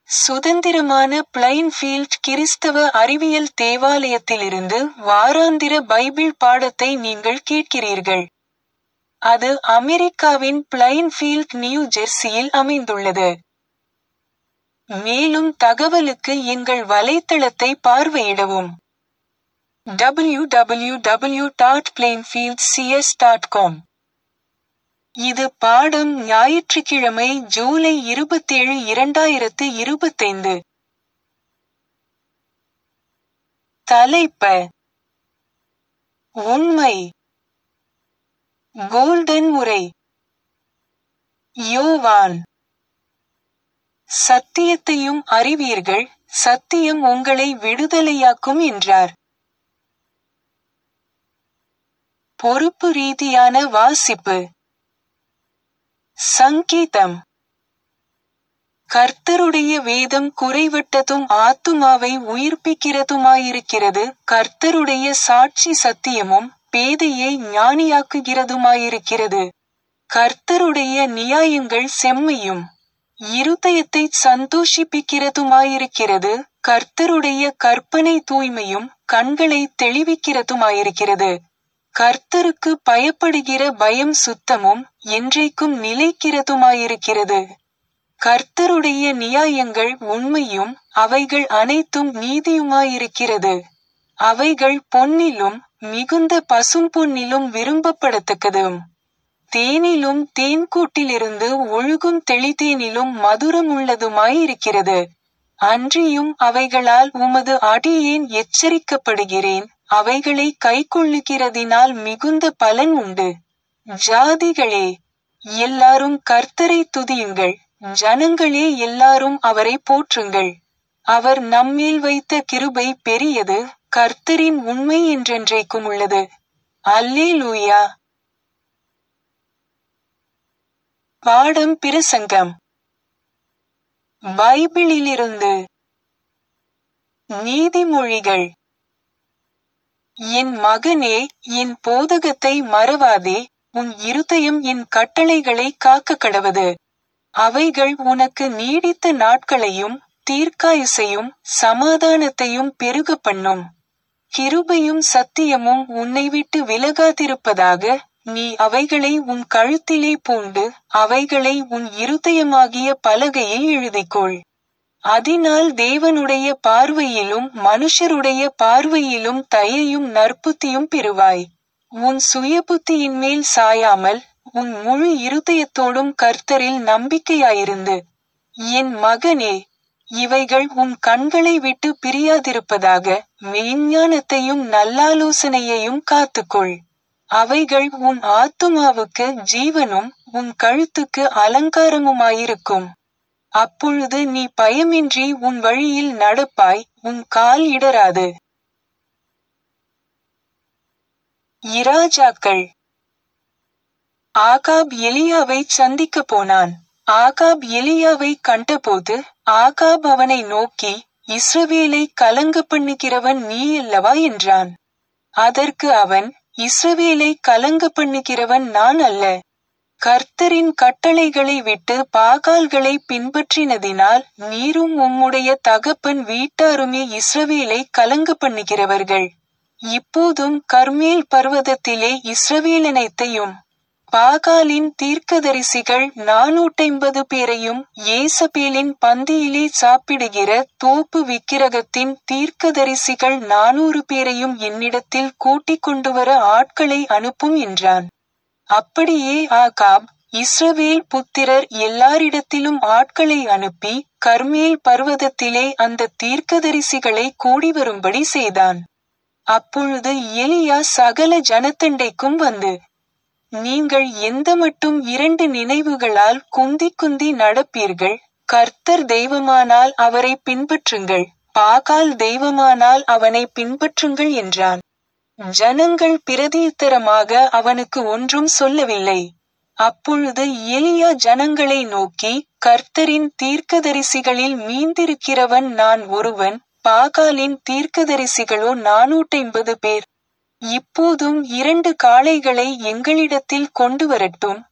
சுதந்திரமான பிளைன்ஃபீல்ட் கிறிஸ்தவ அறிவியல் தேவாலயத்திலிருந்து வாராந்திர பைபிள் பாடத்தை நீங்கள் கேட்கிறீர்கள். அது அமெரிக்காவின் பிளைன்ஃபீல்ட் நியூ ஜெர்சியில் அமைந்துள்ளது. மேலும் தகவலுக்கு எங்கள் வலைத்தளத்தை பார்வையிடவும். www.plainfieldcs.com இது பாடம் ஞாயிற்றுக்கிழமை ஜூலை இருபத்தேழு இரண்டாயிரத்து இருபத்தைந்து. தலைப்ப உண்மை கோல்டன் உரை யோவான் சத்தியத்தையும் அறிவீர்கள் சத்தியம் உங்களை விடுதலையாக்கும் என்றார். பொறுப்பு ரீதியான வாசிப்பு சங்கீதம் கர்த்தருடைய வேதம் குறைவட்டதும் ஆத்துமாவை உயிர்ப்பிக்கிறதுமாயிருக்கிறது கர்த்தருடைய சாட்சி சத்தியமும் பேதையை ஞானியாக்குகிறதுமாயிருக்கிறது. கர்த்தருடைய நியாயங்கள் செம்மையும் இருதயத்தைச் சந்தோஷிப்பிக்கிறதுமாயிருக்கிறது கர்த்தருடைய கற்பனை தூய்மையும் கண்களைத் தெளிவிக்கிறதுமாயிருக்கிறது. கர்த்தருக்கு பயப்படுகிற பயம் சுத்தமும் என்றைக்கும் நிலைக்கிறதுமாயிருக்கிறது. கர்த்தருடைய நியாயங்கள் உண்மையும் அவைகள் அனைத்தும் நீதியுமாயிருக்கிறது. அவைகள் பொன்னிலும் மிகுந்த பசும்பொன்னிலும் விரும்பப்படத்தக்கதும். தேனிலும் தேன்கூட்டிலிருந்து ஒழுகும் தெளிதேனிலும் மதுரமுள்ளதுமாயிருக்கிறது. அன்றியும் அவைகளால் உமது அடியேன் எச்சரிக்கப்படுகிறேன் அவைகளை கைக்கொள்ளுகிறதினால் மிகுந்த பலன் உண்டு. ஜாதிகளே எல்லாரும் கர்த்தரை துதியுங்கள் ஜனங்களே எல்லாரும் அவரை போற்றுங்கள். அவர் நம்மேல் வைத்த கிருபை பெரியது கர்த்தரின் உண்மை என்றென்றைக்கும் உள்ளது. அல்லேலூயா பாடம் பிரசங்கம் பைபிளிலிருந்து நீதிமொழிகள் என் மகனே என் போதகத்தை மறவாதே உன் இருதயம் என் கட்டளைகளை காக்க கடவது. அவைகள் உனக்கு நீடித்த நாட்களையும் தீர்க்காயுசையும் சமாதானத்தையும் பெருக பண்ணும். கிருபையும் சத்தியமும் உன்னை விட்டு விலகாதிருப்பதாக நீ அவைகளை உன் கழுத்திலே பூண்டு அவைகளை உன் இருதயமாகிய பலகையில் எழுதிக்கொள். அதினால் தேவனுடைய பார்வையிலும் மனுஷருடைய பார்வையிலும் தயையும் நற்புத்தியும் பெறுவாய். உன் சுயபுத்தியின்மேல் சாயாமல் உன் முழு இருதயத்தோடும் கர்த்தரில் நம்பிக்கையாயிருந்து. என் மகனே இவைகள் உன் கண்களை விட்டு பிரியாதிருப்பதாக மெய்ஞானத்தையும் நல்லாலோசனையையும் காத்துக்கொள். அவைகள் உன் ஆத்துமாவுக்கு ஜீவனும் உன் கழுத்துக்கு அலங்காரமுமாயிருக்கும். அப்பொழுது நீ பயமின்றி உன் வழியில் நடப்பாய் உன் கால் இடராது. இராஜாக்கள் ஆகாப் எலியாவைச் சந்திக்கப் போனான். ஆகாப் எலியாவைக் கண்டபோது ஆகாப் அவனை நோக்கி இஸ்ரவேலை கலங்கப் பண்ணுகிறவன் நீயல்லவா என்றான். அதற்கு அவன் இஸ்ரவேலை கலங்கப் பண்ணுகிறவன் நான் அல்ல. கர்த்தரின் கட்டளைகளை விட்டு பாகால்களை பின்பற்றினதினால் நீரும் உம்முடைய தகப்பன் வீட்டாருமே இஸ்ரவேலை கலங்கப் பண்ணுகிறவர்கள். இப்போதும் கர்மேல் பர்வதத்திலே இஸ்ரவேலனைத்தையும் பாகாலின் தீர்க்கதரிசிகள் நாநூற்றைம்பது பேரையும் ஏசபேலின் பந்தியிலே சாப்பிடுகிற தோப்பு விக்கிரகத்தின் தீர்க்கதரிசிகள் நானூறு பேரையும் என்னிடத்தில் கூட்டிக் கொண்டுவர ஆட்களை அனுப்பும் என்றான். அப்படியே ஆகாப் இஸ்ரவேல் புத்திரர் எல்லாரிடத்திலும் ஆட்களை அனுப்பி கர்மேல் பர்வதத்திலே அந்த தீர்க்கதரிசிகளை கூடிவரும்படி செய்தான். அப்பொழுது எலியா சகல ஜனத்தண்டைக்கும் வந்து நீங்கள் எந்தமட்டும் இரண்டு நினைவுகளால் குந்திக் குந்தி நடப்பீர்கள் கர்த்தர் தெய்வமானால் அவரை பின்பற்றுங்கள் பாகால் தெய்வமானால் அவனை பின்பற்றுங்கள் என்றான். ஜனங்கள் பிரதியுத்தரமாக அவனுக்கு ஒன்றும் சொல்லவில்லை. அப்பொழுது எலியா ஜனங்களை நோக்கி கர்த்தரின் தீர்க்கதரிசிகளில் மீந்திருக்கிறவன் நான் ஒருவன் பாகாலின் தீர்க்கதரிசிகளோ நாநூற்றைம்பது பேர். இப்போதும் இரண்டு காளைகளை எங்களிடத்தில் கொண்டு வரட்டும்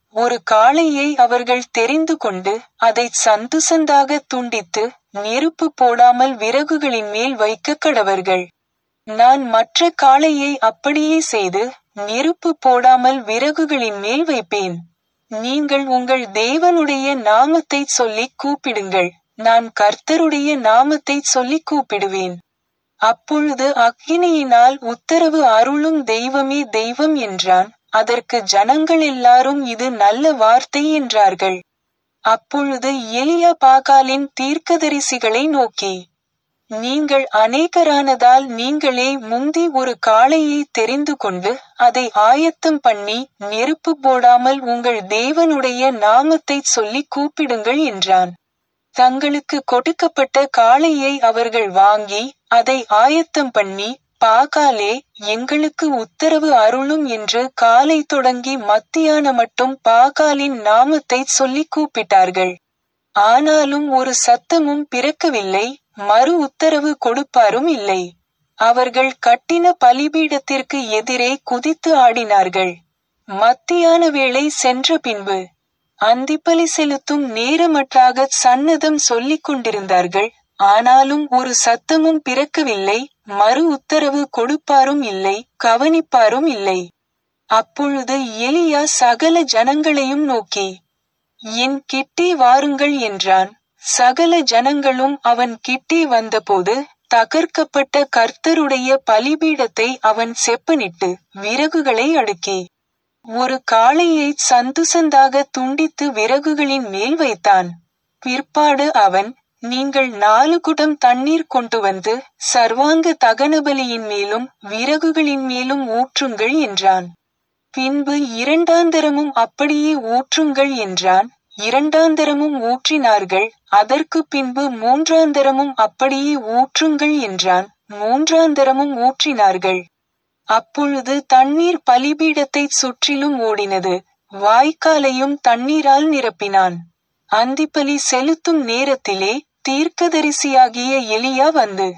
ஒரு காளையை அவர்கள் தெரிந்து கொண்டு அதை சந்து சந்தாக துண்டித்து நெருப்பு போடாமல் விறகுகளின் மேல் வைக்க கடவர்கள் நான் மற்ற காளையை அப்படியே செய்து நெருப்பு போடாமல் விறகுகளின் மேல் வைப்பேன் நீங்கள் உங்கள் தேவனுடைய நாமத்தை சொல்லிக் கூப்பிடுங்கள் நான் கர்த்தருடைய நாமத்தை சொல்லிக் கூப்பிடுவேன் அப்பொழுது அக்கினியினால் உத்தரவு அருளும் தெய்வமே தெய்வம் என்றான் அதற்கு ஜனங்கள் எல்லாரும் இது நல்ல வார்த்தை என்றார்கள் அப்பொழுது எலியா பாகாலின் தீர்க்கதரிசிகளை நோக்கி நீங்கள் அநேகரானதால் நீங்களே முந்தி ஒரு காளையை தெரிந்து கொண்டு அதை ஆயத்தம் பண்ணி நெருப்பு போடாமல் உங்கள் தேவனுடைய நாமத்தை சொல்லி கூப்பிடுங்கள் என்றான் தங்களுக்கு கொடுக்கப்பட்ட காளையை அவர்கள் வாங்கி அதை ஆயத்தம் பண்ணி பாகாலே எங்களுக்கு உத்தரவு அருளும் என்று காலை தொடங்கி மத்தியான மட்டும் பாகாலின் நாமத்தை சொல்லி கூப்பிட்டார்கள் ஆனாலும் ஒரு சத்தமும் பிறக்கவில்லை மறு உத்தரவு கொடுப்பாரும் இல்லை அவர்கள் கட்டின பலிபீடத்திற்கு எதிரே குதித்து ஆடினார்கள் மத்தியான வேளை சென்ற பின்பு அந்திப்பலி செலுத்தும் நேரமற்றாக சன்னதம் சொல்லிக் கொண்டிருந்தார்கள் ஆனாலும் ஒரு சத்தமும் பிறக்கவில்லை மறு உத்தரவு கொடுப்பாரும் இல்லை கவனிப்பாரும் இல்லை அப்பொழுது எலியா சகல ஜனங்களையும் நோக்கி என் கிட்டே வாருங்கள் என்றான் சகல ஜனங்களும் அவன் கிட்டே வந்தபோது தகர்க்கப்பட்ட கர்த்தருடைய பலிபீடத்தை அவன் செப்பனிட்டு விறகுகளை அடுக்கி ஒரு காளையை சந்து சந்தாக துண்டித்து விறகுகளின் மேல் வைத்தான் பிற்பாடு அவன் நீங்கள் நாலு குடம் தண்ணீர் கொண்டு வந்து சர்வாங்க தகனபலியின் மேலும் விறகுகளின் மேலும் ஊற்றுங்கள் என்றான் பின்பு இரண்டாந்தரமும் அப்படியே ஊற்றுங்கள் என்றான் இரண்டாந்தரமும் ஊற்றினார்கள் அதற்கு பின்பு மூன்றாந்தரமும் அப்படியே ஊற்றுங்கள் என்றான் மூன்றாந்தரமும் ஊற்றினார்கள் அப்பொழுது தண்ணீர் பலிபீடத்தை சுற்றிலும் ஓடினது வாய்க்காலையும் தண்ணீரால் நிரப்பினான் அந்திப்பலி செலுத்தும் நேரத்திலே தீர்க்கதரிசியாகிய எலியா வந்து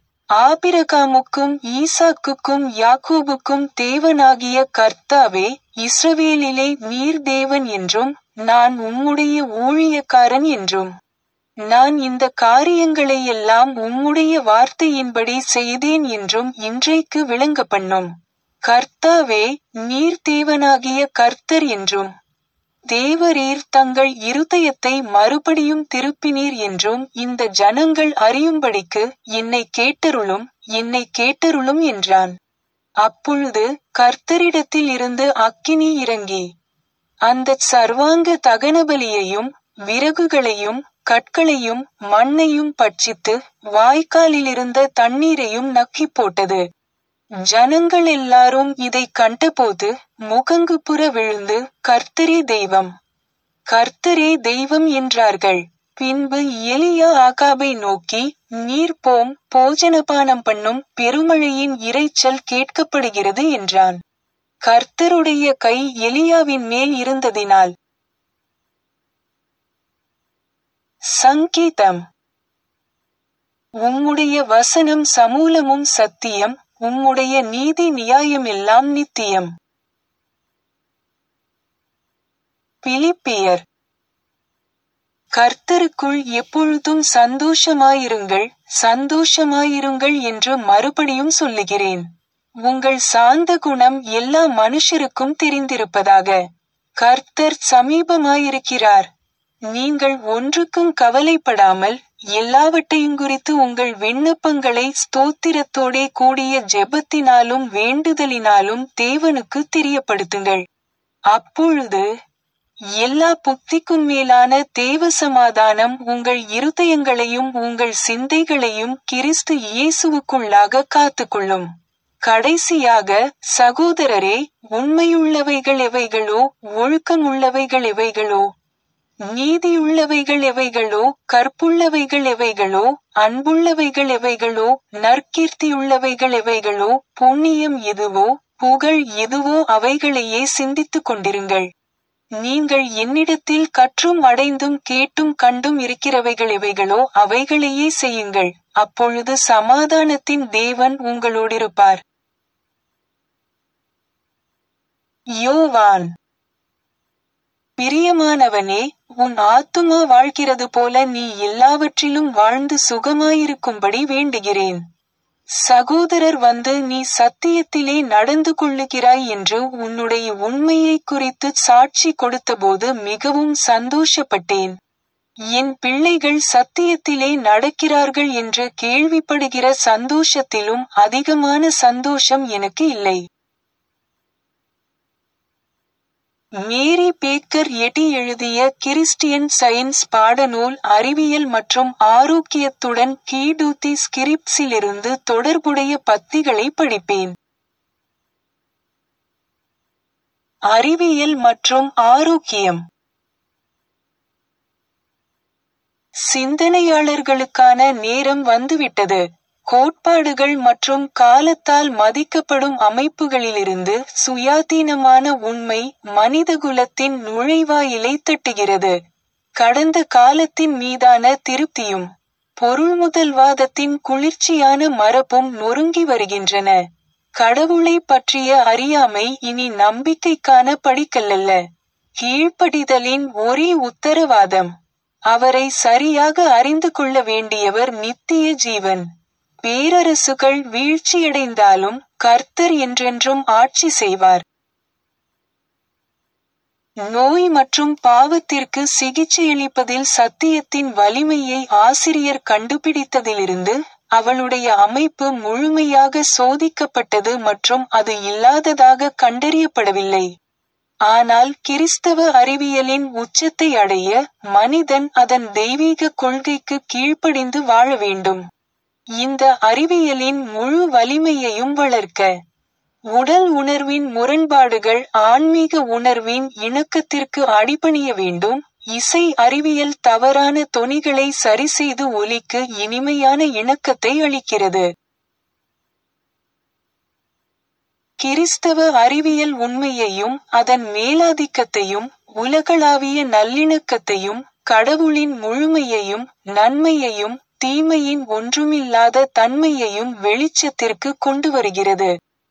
ஆபிரகாமுக்கும் ஈசாக்குக்கும் யாக்கோபுக்கும் தேவனாகிய கர்த்தாவே இஸ்ரவேலிலே நீர் தேவன் என்றும் நான் உம்முடைய ஊழியக்காரன் என்றும் நான் இந்த காரியங்களை எல்லாம் உம்முடைய வார்த்தையின்படி செய்தேன் என்றும் இன்றைக்கு விளங்க பண்ணும் கர்த்தாவே நீர் தேவனாகிய கர்த்தர் என்றும் தேவரீர் தங்கள் இருதயத்தை மறுபடியும் திருப்பினீர் என்றும் இந்த ஜனங்கள் அறியும்படிக்கு என்னை கேட்டருளும் என்னை கேட்டருளும் என்றான் அப்பொழுது கர்த்தரிடத்தில் இருந்து அக்கினி இறங்கி அந்த சர்வாங்க தகனபலியையும் விறகுகளையும் கற்களையும் மண்ணையும் பட்சித்து வாய்க்காலிலிருந்த தண்ணீரையும் நக்கி போட்டது ஜனங்கள் எல்லாரும் இதை கண்டபோது முகங்குப்புற விழுந்து கர்த்தரே தெய்வம் கர்த்தரே தெய்வம் என்றார்கள் பின்பு எலியா ஆகாபை நோக்கி நீர் போம் போஜனபானம் பண்ணும் பெருமழையின் இரைச்சல் கேட்கப்படுகிறது என்றான் கர்த்தருடைய கை எலியாவின் மேல் இருந்ததினால் சங்கீதம் உம்முடைய வசனம் சமூலமும் சத்தியம் உம்முடைய நீதி நியாயமெல்லாம் நித்தியம் பிலிப்பியர் கர்த்தருக்குள் எப்பொழுதும் சந்தோஷமாயிருங்கள் சந்தோஷமாயிருங்கள் என்று மறுபடியும் சொல்லுகிறேன் உங்கள் சாந்த குணம் எல்லா மனுஷருக்கும் தெரிந்திருப்பதாக கர்த்தர் சமீபமாயிருக்கிறார் நீங்கள் ஒன்றுக்கும் கவலைப்படாமல் எல்லாவற்றையும் குறித்து உங்கள் விண்ணப்பங்களை ஸ்தோத்திரத்தோடே கூடிய ஜெபத்தினாலும் வேண்டுதலினாலும் தேவனுக்கு தெரியப்படுத்துங்கள் அப்பொழுது எல்லா புத்திக்கும் மேலான தேவ சமாதானம் உங்கள் இருதயங்களையும் உங்கள் சிந்தைகளையும் கிறிஸ்து இயேசுவுக்குள்ளாக காத்துக்கொள்ளும் கடைசியாக சகோதரரே உண்மையுள்ளவைகள் எவைகளோ ஒழுக்கமுள்ளவைகள் எவைகளோ நீதியுள்ளவைகள் எவைகளோ கற்புள்ளவைகள் எவைகளோ அன்புள்ளவைகள் எவைகளோ நற்கீர்த்தியுள்ளவைகள் எவைகளோ புண்ணியம் எதுவோ புகழ் எதுவோ அவைகளையே சிந்தித்துக் கொண்டிருங்கள் நீங்கள் என்னிடத்தில் கற்றும் அடைந்தும் கேட்டும் கண்டும் இருக்கிறவைகள் எவைகளோ அவைகளையே செய்யுங்கள் அப்பொழுது சமாதானத்தின் தேவன் உங்களோடிருப்பார் யோவான் பிரியமானவனே உன் ஆத்துமா வாழ்கிறது போல நீ எல்லாவற்றிலும் வாழ்ந்து சுகமாயிருக்கும்படி வேண்டுகிறேன் சகோதரர் வந்து நீ சத்தியத்திலே நடந்து கொள்ளுகிறாய் என்று உன்னுடைய உண்மையை குறித்து சாட்சி கொடுத்தபோது மிகவும் சந்தோஷப்பட்டேன் என் பிள்ளைகள் சத்தியத்திலே நடக்கிறார்கள் என்று கேள்விப்படுகிற சந்தோஷத்திலும் அதிகமான சந்தோஷம் எனக்கு இல்லை மேரி பேக்கர் எட்டி எழுதிய கிறிஸ்டியன் சயின்ஸ் பாடநூல் அறிவியல் மற்றும் ஆரோக்கியத்துடன் கீடூத்தி ஸ்கிரிப்ஸிலிருந்து தொடர்புடைய பத்திகளை படிப்பேன் அறிவியல் மற்றும் ஆரோக்கியம் சிந்தனையாளர்களுக்கான நேரம் வந்துவிட்டது கோட்பாடுகள் மற்றும் காலத்தால் மதிக்கப்படும் அமைப்புகளிலிருந்து சுயாதீனமான உண்மை மனிதகுலத்தின் நுழைவாயிலை தட்டுகிறது கடந்த காலத்தின் மீதான திருப்தியும் பொருள்முதல்வாதத்தின் குளிர்ச்சியான மரபும் நொறுங்கி வருகின்றன கடவுளை பற்றிய அறியாமை இனி நம்பிக்கைக்கான படிக்கல்லல்ல கீழ்ப்படிதலின் ஒரே உத்தரவாதம் அவரை சரியாக அறிந்து கொள்ள வேண்டியவர் நித்திய ஜீவன் பேரரசுகள் வீழ்ச்சியடைந்தாலும் கர்த்தர் என்றென்றும் ஆட்சி செய்வார் நோய் மற்றும் பாவத்திற்கு சிகிச்சையளிப்பதில் சத்தியத்தின் வலிமையை ஆசிரியர் கண்டுபிடித்ததிலிருந்து அவளுடைய அமைப்பு முழுமையாக சோதிக்கப்பட்டது மற்றும் அது இல்லாததாக கண்டறியப்படவில்லை ஆனால் கிறிஸ்தவ அறிவியலின் உச்சத்தை அடைய மனிதன் அதன் தெய்வீக கொள்கைக்கு கீழ்ப்படிந்து வாழ வேண்டும் இந்த அறிவியலின் முழு வலிமையையும் வளர்க்க உடல் உணர்வின் முரண்பாடுகள் ஆன்மீக உணர்வின் இணக்கத்திற்கு அடிபணிய வேண்டும் இசை அறிவியல் தவறான தொனிகளை சரிசெய்து ஒலிக்கு இனிமையான இணக்கத்தை அளிக்கிறது கிறிஸ்தவ அறிவியல் உண்மையையும் அதன் மேலாதிக்கத்தையும் உலகளாவிய நல்லிணக்கத்தையும் கடவுளின் முழுமையையும் நன்மையையும் தீமையின் ஒன்றுமில்லாத தன்மையையும் வெளிச்சத்திற்கு கொண்டு வருகிறது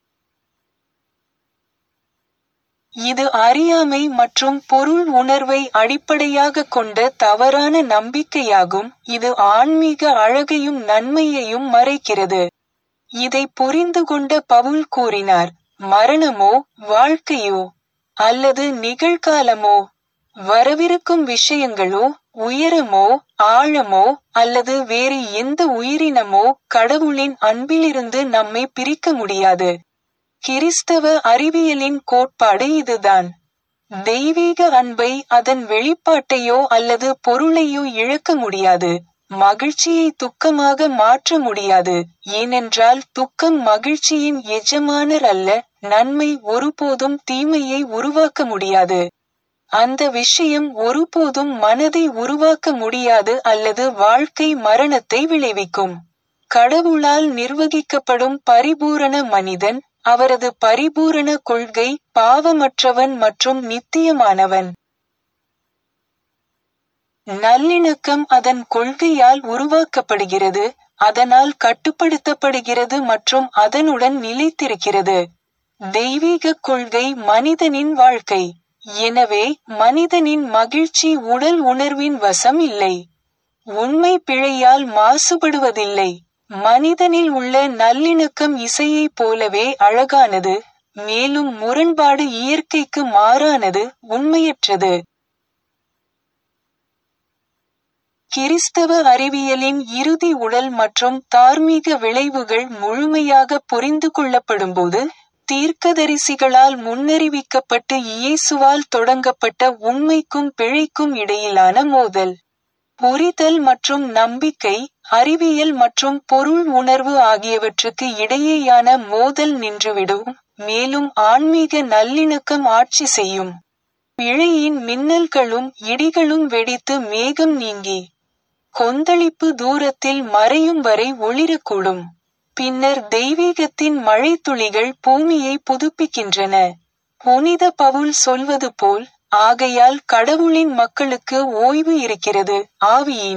இது அறியாமை மற்றும் பொருள் உணர்வை அடிப்படையாக கொண்ட தவறான நம்பிக்கையாகும் இது ஆன்மீக அழகையும் நன்மையையும் மறைக்கிறது இதை புரிந்து கொண்ட பவுல் கூறினார் மரணமோ வாழ்க்கையோ அல்லது நிகழ்காலமோ வரவிருக்கும் விஷயங்களோ உயரமோ ஆழமோ அல்லது வேறு எந்த உயிரினமோ கடவுளின் அன்பிலிருந்து நம்மை பிரிக்க முடியாது கிறிஸ்தவ அறிவியலின் கோட்பாடு இதுதான் தெய்வீக அன்பை அதன் வெளிப்பாட்டையோ அல்லது பொருளையோ இழக்க முடியாது மகிழ்ச்சியை துக்கமாக மாற்ற முடியாது ஏனென்றால் துக்கம் மகிழ்ச்சியின் எஜமானர் அல்ல நன்மை ஒருபோதும் தீமையை உருவாக்க முடியாது அந்த விஷயம் ஒருபோதும் மனதை உருவாக்க முடியாது அல்லது வாழ்க்கை மரணத்தை விளைவிக்கும் கடவுளால் நிர்வகிக்கப்படும் பரிபூரண மனிதன் அவரது பரிபூரண கொள்கை பாவமற்றவன் மற்றும் நித்தியமானவன் நல்லிணக்கம் அதன் கொள்கையால் உருவாக்கப்படுகிறது அதனால் கட்டுப்படுத்தப்படுகிறது மற்றும் அதனுடன் நிலைத்திருக்கிறது தெய்வீக கொள்கை மனிதனின் வாழ்க்கை எனவே மனிதனின் மகிழ்ச்சி உடல் உணர்வின் வசம் இல்லை உண்மை பிழையால் மாசுபடுவதில்லை மனிதனில் உள்ள நல்லிணக்கம் இசையைப் போலவே அழகானது மேலும் முரண்பாடு இயற்கைக்கு மாறானது உண்மையற்றது கிறிஸ்தவ அறிவியலின் இறுதி உடல் மற்றும் தார்மீக விளைவுகள் முழுமையாக புரிந்து கொள்ளப்படும்போது தீர்க்கதரிசிகளால் முன்னறிவிக்கப்பட்டு இயேசுவால் தொடங்கப்பட்ட உண்மைக்கும் பிழைக்கும் இடையிலான மோதல் புரிதல் மற்றும் நம்பிக்கை அறிவியல் மற்றும் பொருள் உணர்வு ஆகியவற்றுக்கு இடையேயான மோதல் நின்றுவிடும் மேலும் ஆன்மீக நல்லிணக்கம் ஆட்சி செய்யும் பிழையின் மின்னல்களும் இடிகளும் வெடித்து மேகம் நீங்கி கொந்தளிப்பு தூரத்தில் மறையும் வரை ஒளிரக்கூடும் பின்னர் தெய்வீகத்தின் மழைத்துளிகள் பூமியை புதுப்பிக்கின்றன புனித பவுல் சொல்வது போல் ஆகையால் கடவுளின் மக்களுக்கு ஓய்வு இருக்கிறது ஆவியின்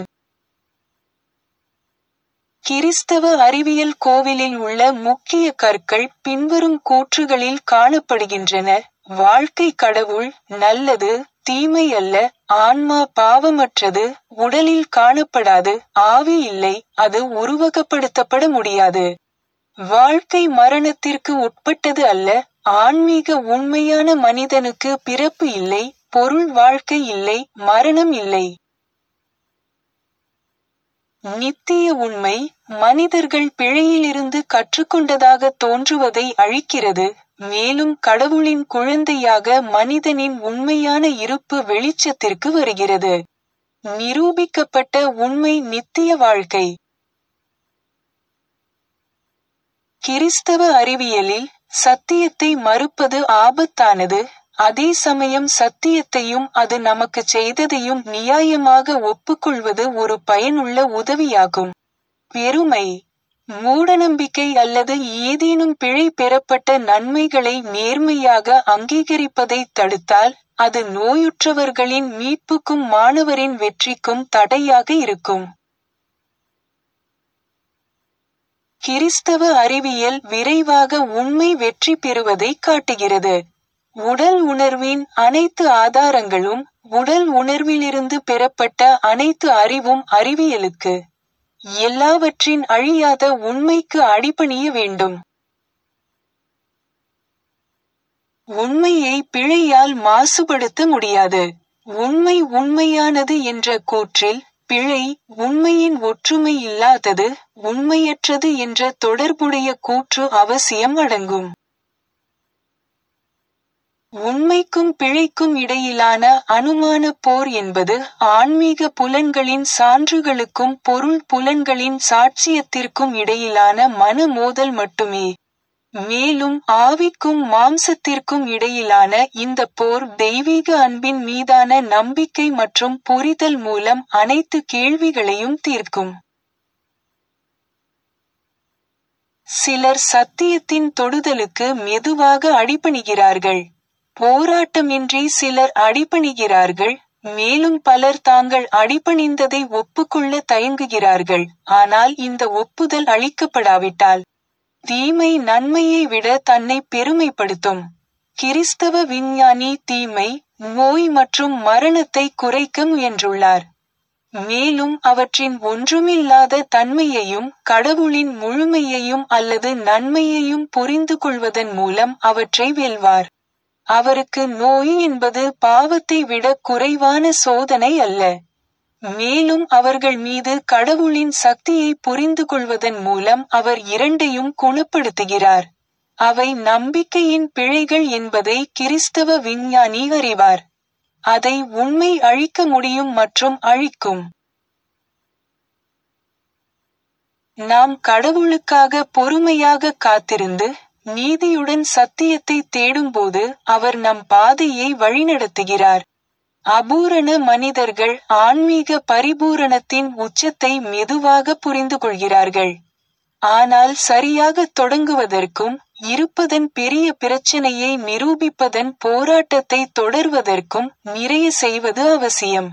கிறிஸ்தவ அறிவியல் கோவிலில் உள்ள முக்கிய கற்கள் பின்வரும் கூற்றுகளில் காணப்படுகின்றன வாழ்க்கை கடவுள் நல்லது தீமை அல்ல ஆன்மா பாவமற்றது உடலில் காணப்படாது ஆவி இல்லை அது உருவகப்படுத்தப்பட முடியாது வாழ்க்கை மரணத்திற்கு உட்பட்டது அல்ல ஆன்மீக உண்மையான மனிதனுக்கு பிறப்பு இல்லை பொருள் வாழ்க்கை இல்லை மரணம் இல்லை நித்திய உண்மை மனிதர்கள் பிழையிலிருந்து கற்றுக்கொண்டதாக தோன்றுவதை அழிக்கிறது மேலும் கடவுளின் குழந்தையாக மனிதனின் உண்மையான இருப்பு வெளிச்சத்திற்கு வருகிறது நிரூபிக்கப்பட்ட உண்மை நித்திய வாழ்க்கை கிறிஸ்தவ அறிவியலில் சத்தியத்தை மறுப்பது ஆபத்தானது அதே சமயம் சத்தியத்தையும் அது நமக்கு செய்ததையும் நியாயமாக ஒப்புக்கொள்வது ஒரு பயனுள்ள உதவியாகும் பெருமை மூடநம்பிக்கை அல்லது ஏதேனும் பிழை பெறப்பட்ட நன்மைகளை நேர்மையாக அங்கீகரிப்பதை தடுத்தால் அது நோயுற்றவர்களின் மீட்புக்கும் மாணவரின் வெற்றிக்கும் தடையாக இருக்கும் கிறிஸ்தவ அறிவியல் விரைவாக உண்மை வெற்றி பெறுவதை காட்டுகிறது உடல் உணர்வின் அனைத்து ஆதாரங்களும் உடல் உணர்விலிருந்து பெறப்பட்ட அனைத்து அறிவும் அறிவியலுக்கு எல்லாவற்றின் அழியாத உண்மைக்கு அடிபணிய வேண்டும் உண்மையை பிழையால் மாசுபடுத்த முடியாது உண்மை உண்மையானது என்ற கூற்றில் பிழை உண்மையின் ஒற்றுமை இல்லாதது உண்மையற்றது என்ற தொடர்புடைய கூற்று அவசியம் அடங்கும் உண்மைக்கும் பிழைக்கும் இடையிலான அனுமான போர் என்பது ஆன்மீக புலன்களின் சான்றுகளுக்கும் பொருள் புலன்களின் சாட்சியத்திற்கும் இடையிலான மன மோதல் மட்டுமே மேலும் ஆவிக்கும் மாம்சத்திற்கும் இடையிலான இந்த போர் தெய்வீக அன்பின் மீதான நம்பிக்கை மற்றும் புரிதல் மூலம் அனைத்து கேள்விகளையும் தீர்க்கும் சிலர் சத்தியத்தின் தொடுதலுக்கு மெதுவாக அடிபணிகிறார்கள் போராட்டமின்றி சிலர் அடிபணிகிறார்கள் மேலும் பலர் தாங்கள் அடிபணிந்ததை ஒப்புக்கொள்ள தயங்குகிறார்கள் ஆனால் இந்த ஒப்புதல் அளிக்கப்படாவிட்டால் தீமை நன்மையை விட தன்னை பெருமைப்படுத்தும் கிறிஸ்தவ விஞ்ஞானி தீமை நோய் மற்றும் மரணத்தை குறைக்க முயன்றுள்ளார் மேலும் அவற்றின் ஒன்றுமில்லாத தன்மையையும் கடவுளின் முழுமையையும் அல்லது நன்மையையும் புரிந்து கொள்வதன் மூலம் அவற்றை வெல்வார் அவருக்கு நோய் என்பது பாவத்தை விட குறைவான சோதனை அல்ல மேலும் அவர்கள் மீது கடவுளின் சக்தியை புரிந்து கொள்வதன் மூலம் அவர் இரண்டையும் குணப்படுத்துகிறார் அவை நம்பிக்கையின் பிழைகள் என்பதை கிறிஸ்தவ விஞ்ஞானி அறிவார் அதை உண்மை அழிக்க முடியும் மற்றும் அழிக்கும் நாம் கடவுளுக்காக பொறுமையாக காத்திருந்து நீதியுடன் சத்தியத்தை தேடும்போது அவர் நம் பாதையை வழிநடத்துகிறார் அபூரண மனிதர்கள் ஆன்மீக பரிபூரணத்தின் உச்சத்தை மெதுவாக புரிந்து கொள்கிறார்கள் ஆனால் சரியாக தொடங்குவதற்கும் இருப்பதன் பெரிய பிரச்சனையை நிரூபிப்பதன் போராட்டத்தை தொடர்வதற்கும் நிறைய செய்வது அவசியம்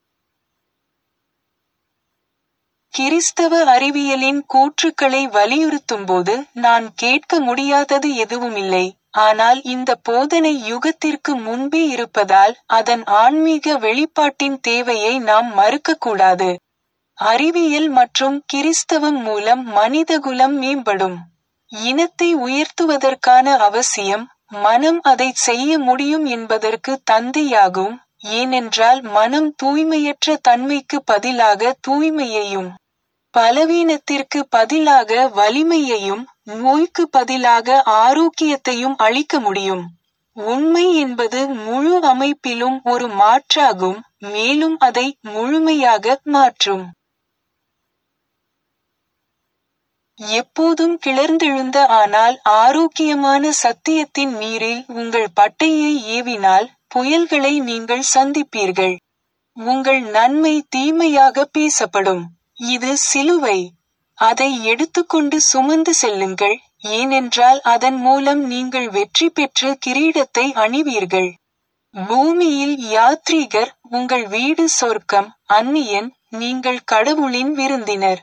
கிறிஸ்தவ அறிவியலின் கூற்றுக்களை வலியுறுத்தும்போது நான் கேட்க முடியாதது எதுவுமில்லை ஆனால் இந்த போதனை யுகத்திற்கு முன்பே இருப்பதால் அதன் ஆன்மீக வெளிப்பாட்டின் தேவையை நாம் மறுக்கக்கூடாது அறிவியல் மற்றும் கிறிஸ்தவம் மூலம் மனிதகுலம் மேம்படும் இனத்தை உயர்த்துவதற்கான அவசியம் மனம் அதை செய்ய முடியும் என்பதற்கு தந்தையாகும் ஏனென்றால் மனம் தூய்மையற்ற தன்மைக்கு பதிலாக தூய்மையையும் பலவீனத்திற்கு பதிலாக வலிமையையும் நோய்க்கு பதிலாக ஆரோக்கியத்தையும் அளிக்க முடியும் உண்மை என்பது முழு அமைப்பிலும் ஒரு மாற்றாகும் மேலும் அதை முழுமையாக மாற்றும் எப்போதும் கிளர்ந்தெழுந்த ஆனால் ஆரோக்கியமான சத்தியத்தின் நீரில் உங்கள் பட்டையை ஏவினால் புயல்களை நீங்கள் சந்திப்பீர்கள் உங்கள் நன்மை தீமையாக பேசப்படும் இது சிலுவை அதை எடுத்துக்கொண்டு சுமந்து செல்லுங்கள் ஏனென்றால் அதன் மூலம் நீங்கள் வெற்றி பெற்று கிரீடத்தை அணிவீர்கள் பூமியில் யாத்ரீகர் உங்கள் வீடு சொர்க்கம் அந்நியன் நீங்கள் கடவுளின் விருந்தினர்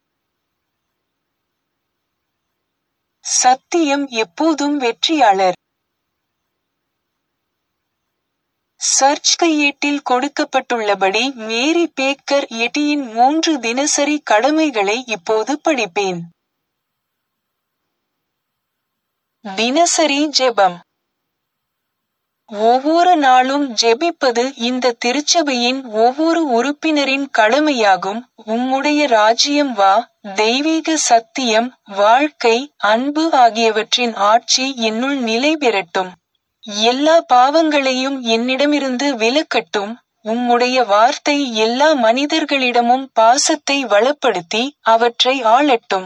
சத்தியம் எப்போதும் வெற்றியாளர் சர்ச் கையேட்டில் கொடுக்கப்பட்டுள்ளபடி மேரி பேக்கர் எட்டியின் மூன்று தினசரி கடமைகளை இப்போது படிப்பேன் தினசரி ஜெபம் ஒவ்வொரு நாளும் ஜெபிப்பது இந்த திருச்சபையின் ஒவ்வொரு உறுப்பினரின் கடமையாகும் உம்முடைய ராஜ்யம் வா தெய்வீக சத்தியம் வாழ்க்கை அன்பு ஆகியவற்றின் ஆட்சி என்னுள் நிலை பெறட்டும் எல்லா பாவங்களையும் என்னிடமிருந்து விலக்கட்டும் உம்முடைய வார்த்தை எல்லா மனிதர்களிடமும் பாசத்தை வளப்படுத்தி அவற்றை ஆளட்டும்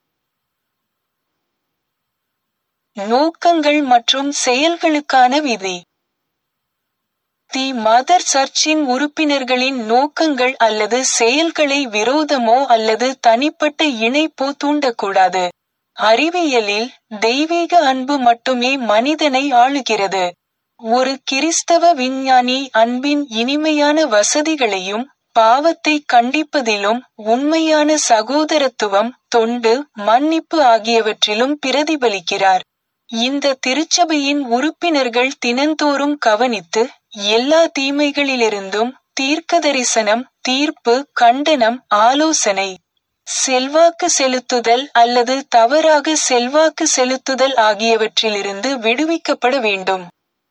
நோக்கங்கள் மற்றும் செயல்களுக்கான விதி தி மதர் சர்ச்சின் உறுப்பினர்களின் நோக்கங்கள் அல்லது செயல்களை விரோதமோ அல்லது தனிப்பட்ட இணைப்போ தூண்டக்கூடாது அறிவியலில் தெய்வீக அன்பு மட்டுமே மனிதனை ஆளுகிறது ஒரு கிறிஸ்தவ விஞ்ஞானி அன்பின் இனிமையான வசதிகளையும் பாவத்தை கண்டிப்பதிலும் உண்மையான சகோதரத்துவம் தொண்டு மன்னிப்பு ஆகியவற்றிலும் பிரதிபலிக்கிறார் இந்த திருச்சபையின் உறுப்பினர்கள் தினந்தோறும் கவனித்து எல்லா தீமைகளிலிருந்தும் தீர்க்கதரிசனம் தீர்ப்பு கண்டனம் ஆலோசனை செல்வாக்கு செலுத்துதல் அல்லது தவறாக செல்வாக்கு செலுத்துதல் ஆகியவற்றிலிருந்து விடுவிக்கப்பட வேண்டும்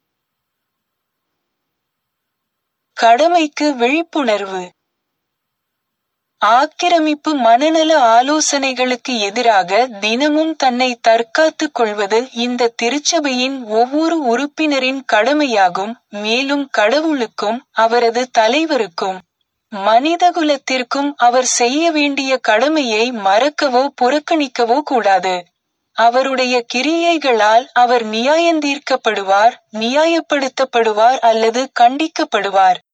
கடமைக்கு விழிப்புணர்வு ஆக்கிரமிப்பு மனநல ஆலோசனைகளுக்கு எதிராக தினமும் தன்னை தற்காத்துக் கொள்வது இந்த திருச்சபையின் ஒவ்வொரு உறுப்பினரின் கடமையாகும் மேலும் கடவுளுக்கும் அவரது தலைவருக்கும் மனிதகுலத்திற்கும் அவர் செய்ய வேண்டிய கடமையை மறக்கவோ புறக்கணிக்கவோ கூடாது அவருடைய கிரியைகளால் அவர் நியாயந்தீர்க்கப்படுவார் நியாயப்படுத்தப்படுவார் அல்லது கண்டிக்கப்படுவார்